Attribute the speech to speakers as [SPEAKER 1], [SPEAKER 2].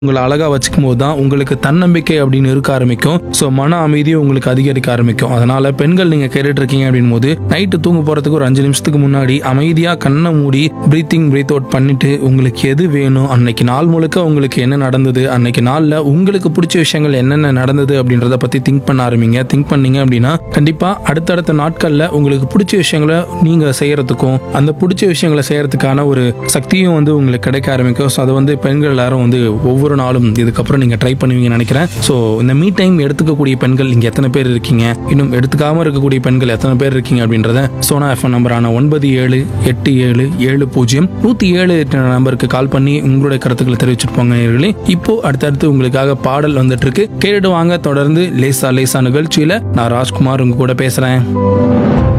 [SPEAKER 1] உங்களை அழகா வச்சுக்கும் போது தான் உங்களுக்கு தன்னம்பிக்கை அப்படின்னு இருக்க ஆரம்பிக்கும் ஸோ மன அமைதியும் உங்களுக்கு அதிகரிக்க ஆரம்பிக்கும் அதனால பெண்கள் நீங்க கேட்டுட்டு இருக்கீங்க அப்படின் போது நைட்டு தூங்க போறதுக்கு ஒரு அஞ்சு நிமிஷத்துக்கு முன்னாடி அமைதியா கண்ணை மூடி பிரீத்திங் பிரீத் அவுட் பண்ணிட்டு உங்களுக்கு எது வேணும் அன்னைக்கு நாள் முழுக்க உங்களுக்கு என்ன நடந்தது அன்னைக்கு நாள்ல உங்களுக்கு பிடிச்ச விஷயங்கள் என்னென்ன நடந்தது அப்படின்றத பத்தி திங்க் பண்ண ஆரம்பிங்க திங்க் பண்ணீங்க அப்படின்னா கண்டிப்பா அடுத்தடுத்த நாட்கள்ல உங்களுக்கு பிடிச்ச விஷயங்களை நீங்க செய்யறதுக்கும் அந்த பிடிச்ச விஷயங்களை செய்யறதுக்கான ஒரு சக்தியும் வந்து உங்களுக்கு கிடைக்க ஆரம்பிக்கும் ஸோ அதை வந்து பெண்கள் எல்லாரும் வந்து ஒவ்வொரு நாளும் இதுக்கப்புறம் நீங்க ட்ரை பண்ணுவீங்கன்னு நினைக்கிறேன் ஸோ இந்த மீ டைம் எடுத்துக்கக்கூடிய பெண்கள் இங்க எத்தனை பேர் இருக்கீங்க இன்னும் எடுத்துக்காம இருக்கக்கூடிய பெண்கள் எத்தனை பேர் இருக்கீங்க அப்படின்றத சோனா எஃப்எம் நம்பரான ஒன்பது ஏழு எட்டு ஏழு ஏழு பூஜ்ஜியம் நூத்தி ஏழு எட்டு நம்பருக்கு கால் பண்ணி உங்களுடைய கருத்துக்களை தெரிவிச்சுட்டு போங்க நேயர்களே இப்போ அடுத்தடுத்து உங்களுக்காக பாடல் வந்துட்டு இருக்கு கேட்டுட்டு வாங்க தொடர்ந்து லேசா லேசா நிகழ்ச்சியில நான் ராஜ்குமார் உங்க கூட பேசுறேன்